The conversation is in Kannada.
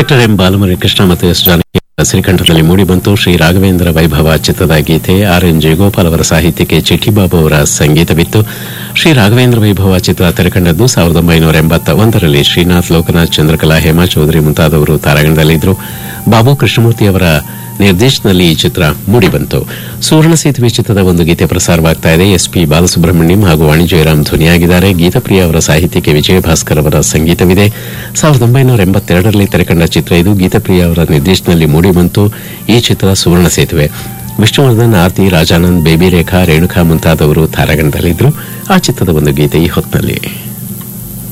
ಡಾಕ್ಟರ್ ಎಂ ಬಾಲಮುರಿ ಕೃಷ್ಣ ಮತ್ತು ಎಸ್ ಜಾನಕಿ ಅವರ ಸಿರಿಕಂಠದಲ್ಲಿ ಮೂಡಿಬಂತು ಶ್ರೀ ರಾಘವೇಂದ್ರ ವೈಭವ ಚಿತ್ರದ ಗೀತೆ ಆರ್ ಎನ್ ಜಯಗೋಪಾಲ್ ಅವರ ಸಾಹಿತ್ಯಕ್ಕೆ ಚಿಟ್ಟಿಬಾಬು ಅವರ ಸಂಗೀತವಿತ್ತು ಶ್ರೀ ರಾಘವೇಂದ್ರ ವೈಭವ ಚಿತ್ರ ತೆರೆಕಂಡದ್ದು ಸಾವಿರದ ಒಂಬೈನೂರ ಎಂಬತ್ತ ಒಂದರಲ್ಲಿ ಶ್ರೀನಾಥ್ ಲೋಕನಾಥ್ ಚಂದ್ರಕಲಾ ಹೇಮಾ ಚೌಧರಿ ಮುಂತಾದವರು ತಾರಾಗಣದಲ್ಲಿದ್ದರು ಬಾಬು ಕೃಷ್ಣಮೂರ್ತಿ ಅವರ ನಿರ್ದೇಶನದಲ್ಲಿ ಈ ಚಿತ್ರ ಮೂಡಿಬಂತು ಸುವರ್ಣ ಸೇತುವೆ ಚಿತ್ರದ ಒಂದು ಗೀತೆ ಪ್ರಸಾರವಾಗ್ತಾ ಇದೆ ಎಸ್ಪಿ ಬಾಲಸುಬ್ರಹ್ಮಣ್ಯಂ ಹಾಗೂ ವಾಣಿ ಜಯರಾಮ್ ಧ್ವನಿಯಾಗಿದ್ದಾರೆ ಗೀತಪ್ರಿಯ ಅವರ ಸಾಹಿತ್ಯಕ್ಕೆ ವಿಜಯ ಭಾಸ್ಕರ್ ಅವರ ಸಂಗೀತವಿದೆ ಸಾವಿರದ ಒಂಬೈನೂರ ಎಂಬತ್ತೆರಡರಲ್ಲಿ ತೆರೆಕಂಡ ಚಿತ್ರ ಇದು ಗೀತಪ್ರಿಯ ಅವರ ನಿರ್ದೇಶನದಲ್ಲಿ ಮೂಡಿಬಂತು ಈ ಚಿತ್ರ ಸುವರ್ಣ ಸೇತುವೆ ವಿಷ್ಣುವರ್ಧನ್ ಆರ್ತಿ ರಾಜಾನಂದ್ ಬೇಬಿ ರೇಖಾ ರೇಣುಕಾ ಮುಂತಾದವರು ತಾರಾಗಣದಲ್ಲಿದ್ದರು ಆ ಚಿತ್ರದ ಒಂದು ಗೀತೆ ಈ ಹೊತ್ತಿನಲ್ಲಿ